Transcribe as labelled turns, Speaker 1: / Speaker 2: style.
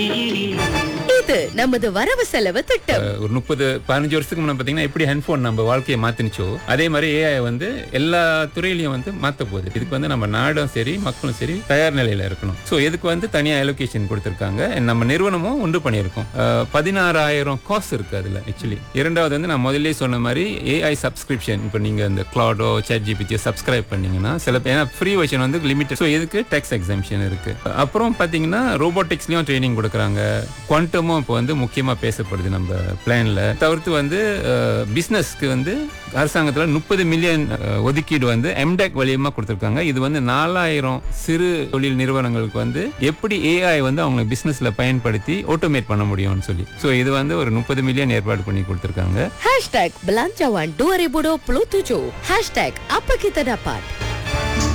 Speaker 1: இது நமது வரவு செலவு திட்டம்
Speaker 2: அஹ், ஒரு முப்பது பதினஞ்சு வருஷத்துக்கு முன்னாடி பார்த்தீங்கன்னா எப்படி ஹெட்ஃபோன் நம்ம வாழ்க்கையை மாத்தினுச்சோ அதே மாதிரி ஏஐ வந்து எல்லா துறையிலையும் வந்து மாத்த போகுது இதுக்கு வந்து நம்ம நாடும் சரி மக்களும் சரி தயார் நிலையில இருக்கணும் ஸோ இதுக்கு வந்து தனியா அலோகேஷன் கொடுத்துருக்காங்க நம்ம நிறுவனமும் உண்டு பண்ணியிருக்கோம் அஹ், பதினாறாயிரம் காசு இருக்கு அதுல ஆக்சுவலி இரண்டாவது வந்து நான் முதல்ல சொன்ன மாதிரி ஏஐ சப்ஸ்கிரிப்ஷன் இப்போ நீங்க இந்த கிளாடோ சேட் ஜிபிடியை சப்ஸ்கிரைப் பண்ணீங்கன்னா சில பேர் ஏன்னா ஃப்ரீ வெர்ஷன் வந்து லிமிட்டட் ஸோ இதுக்கு டேக்ஸ் எக்ஸாம்ஷன் இருக்கு அப்புறம் பார்த்தீங்கன்னா ரோபோட்டிக்ஸ்லயும் ட்ரைனிங் கொடுக்குறாங்க குவாண்டமும் இப்போ வந்து முக்கியமாக பேசப்படுது நம்ம பிளான்ல தவிர்த்து வந்து பிஸ்னஸ்க்கு வந்து அரசாங்கத்தில் முப்பது மில்லியன் ஒதுக்கீடு வந்து எம்டெக் வழியமாக கொடுத்துருக்காங்க இது வந்து நாலாயிரம் சிறு தொழில் நிறுவனங்களுக்கு வந்து எப்படி ஏஐ வந்து அவங்க பிஸ்னஸில் பயன்படுத்தி ஆட்டோமேட் பண்ண முடியும்னு சொல்லி ஸோ இது வந்து ஒரு முப்பது மில்லியன் ஏற்பாடு பண்ணி கொடுத்துருக்காங்க
Speaker 1: Hashtag belanjawan 2027 Hashtag apa kita dapat